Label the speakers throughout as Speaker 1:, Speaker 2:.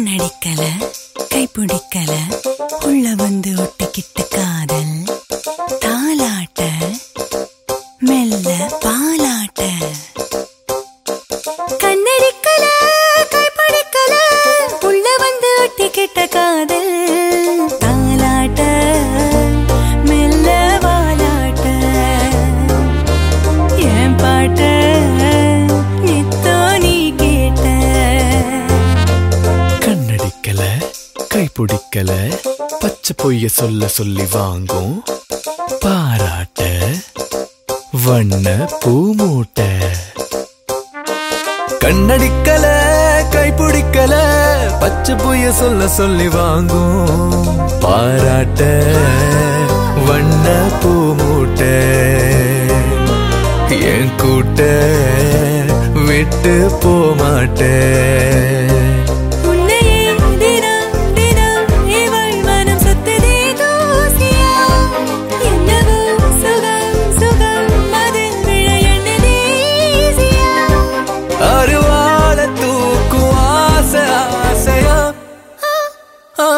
Speaker 1: கண்ணடிக்கல கைப்பிடிக்கல உள்ள வந்து ஒட்டிக்கிட்டு காதல் தாலாட்ட மெல்ல பாலாட்ட கண்ணடிக்கல கைப்பிடிக்கல உள்ள வந்து ஒட்டிக்கிட்ட காதல் தாலாட்ட மெல்ல வாலாட்ட என் பாட்ட நித்தோ நீ கேட்ட
Speaker 2: கண்ணடிக்கல கைப்பிடிக்கல பச்சை பொய்ய சொல்ல சொல்லி வாங்கும் பாராட்ட வண்ண பூமூட்ட கண்ணடிக்கல கைப்பிடிக்கல பச்சை பொய்ய சொல்ல சொல்லி வாங்கும் பாராட்ட வண்ண பூமூட்ட என் கூட்ட விட்டு போமாட்டேன்
Speaker 1: உன்னையே தினம் தினம் இவள் மனம் சுத்ததே தூசியா என்னவோ சுகம் சுகம் அதில் விழ எண்ணதே ஈஸியா
Speaker 2: அருவாள தூக்கும் ஆசை ஆசையா ஆ,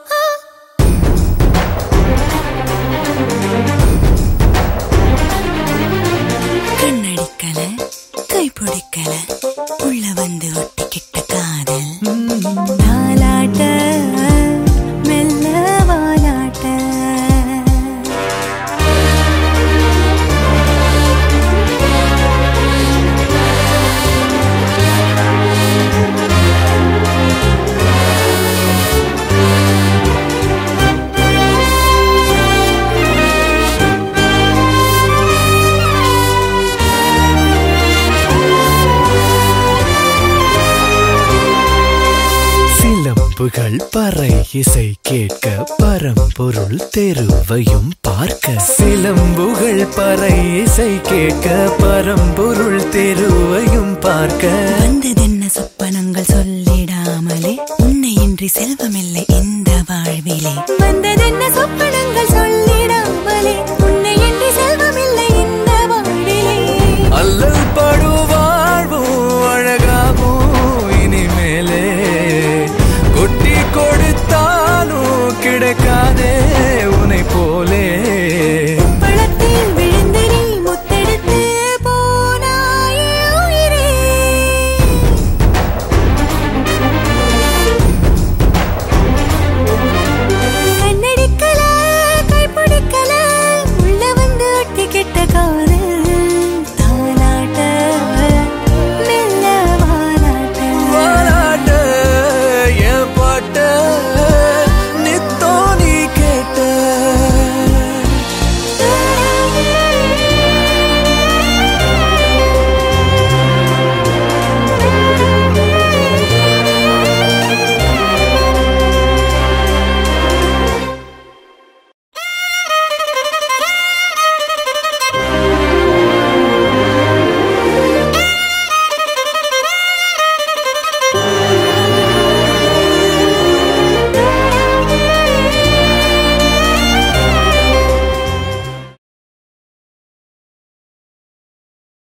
Speaker 1: கண்ணடிக்கல கைப்பிடிக்கல உள்ள வந்து ஒட்டிக்கிட்ட காதல் தாலாட்ட மெல்ல வாலாட்ட
Speaker 2: சிலம்புகள் பறை இசை கேட்க பரம்பொருள் தெருவையும் பார்க்க சிலம்புகள் பறை இசை கேட்க பரம்பொருள் தெருவையும் பார்க்க
Speaker 1: வந்ததென்ன சொப்பனங்கள் சொல்லிடாமலே உன்னை இன்றி செல்வமில்லை இந்த வாழ்விலே